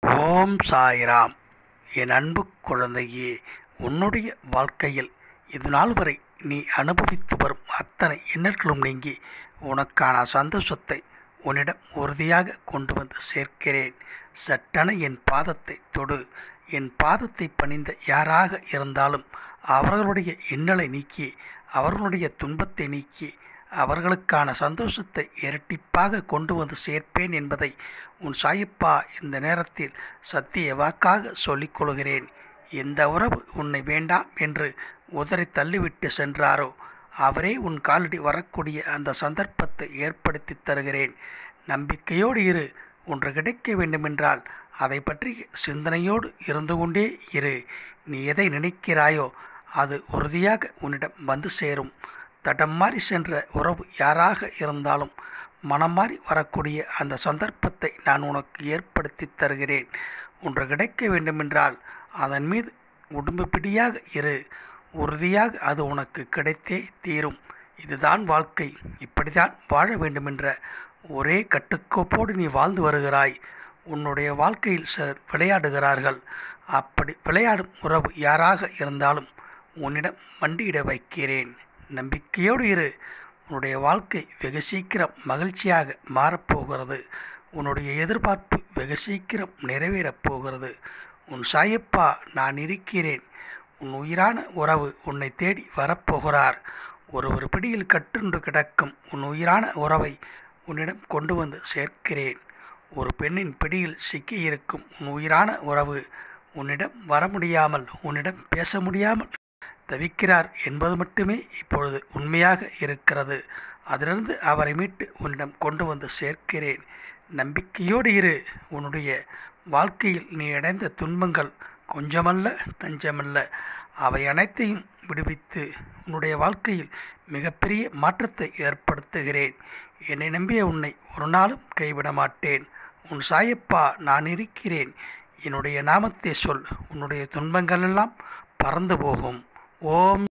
ஓம் சாய்ராம் என் அன்பு குழந்தையே உன்னுடைய வாழ்க்கையில் இது நாள் வரை நீ அனுபவித்து வரும் அத்தனை இன்னல்களும் நீங்கி உனக்கான சந்தோஷத்தை உன்னிடம் உறுதியாக கொண்டு வந்து சேர்க்கிறேன் சட்டென என் பாதத்தை தொடு என் பாதத்தை பணிந்த யாராக இருந்தாலும் அவர்களுடைய இன்னலை நீக்கி அவர்களுடைய துன்பத்தை நீக்கி அவர்களுக்கான சந்தோஷத்தை இரட்டிப்பாக கொண்டு வந்து சேர்ப்பேன் என்பதை உன் சாயப்பா இந்த நேரத்தில் சத்திய வாக்காக சொல்லிக் கொள்கிறேன் எந்த உறவு உன்னை வேண்டாம் என்று உதறி தள்ளிவிட்டு சென்றாரோ அவரே உன் காலடி வரக்கூடிய அந்த சந்தர்ப்பத்தை ஏற்படுத்தி தருகிறேன் நம்பிக்கையோடு இரு ஒன்று கிடைக்க வேண்டுமென்றால் அதை பற்றி சிந்தனையோடு இருந்து கொண்டே இரு நீ எதை நினைக்கிறாயோ அது உறுதியாக உன்னிடம் வந்து சேரும் தடம் மாறி சென்ற உறவு யாராக இருந்தாலும் மனம் மாறி வரக்கூடிய அந்த சந்தர்ப்பத்தை நான் உனக்கு ஏற்படுத்தி தருகிறேன் ஒன்று கிடைக்க வேண்டுமென்றால் அதன் மீது உடம்பு பிடியாக இரு உறுதியாக அது உனக்கு கிடைத்தே தீரும் இதுதான் வாழ்க்கை இப்படிதான் வாழ வேண்டுமென்ற ஒரே கட்டுக்கோப்போடு நீ வாழ்ந்து வருகிறாய் உன்னுடைய வாழ்க்கையில் சிலர் விளையாடுகிறார்கள் அப்படி விளையாடும் உறவு யாராக இருந்தாலும் உன்னிடம் மண்டியிட வைக்கிறேன் நம்பிக்கையோடு இரு உன்னுடைய வாழ்க்கை வெகு சீக்கிரம் மகிழ்ச்சியாக மாறப்போகிறது உன்னுடைய எதிர்பார்ப்பு வெகு சீக்கிரம் நிறைவேறப் போகிறது உன் சாயப்பா நான் இருக்கிறேன் உன் உயிரான உறவு உன்னை தேடி வரப்போகிறார் ஒரு ஒரு பிடியில் கட்டுண்டு கிடக்கும் உன் உயிரான உறவை உன்னிடம் கொண்டு வந்து சேர்க்கிறேன் ஒரு பெண்ணின் பிடியில் சிக்கியிருக்கும் உன் உயிரான உறவு உன்னிடம் வர முடியாமல் உன்னிடம் பேச முடியாமல் தவிக்கிறார் என்பது மட்டுமே இப்பொழுது உண்மையாக இருக்கிறது அதிலிருந்து அவரை மீட்டு உன்னிடம் கொண்டு வந்து சேர்க்கிறேன் நம்பிக்கையோடு இரு உன்னுடைய வாழ்க்கையில் நீ அடைந்த துன்பங்கள் கொஞ்சமல்ல நஞ்சமல்ல அவை அனைத்தையும் விடுவித்து உன்னுடைய வாழ்க்கையில் மிகப்பெரிய மாற்றத்தை ஏற்படுத்துகிறேன் என்னை நம்பிய உன்னை ஒரு நாளும் கைவிட மாட்டேன் உன் சாயப்பா நான் இருக்கிறேன் என்னுடைய நாமத்தை சொல் உன்னுடைய துன்பங்களெல்லாம் பறந்து போகும் ஓம்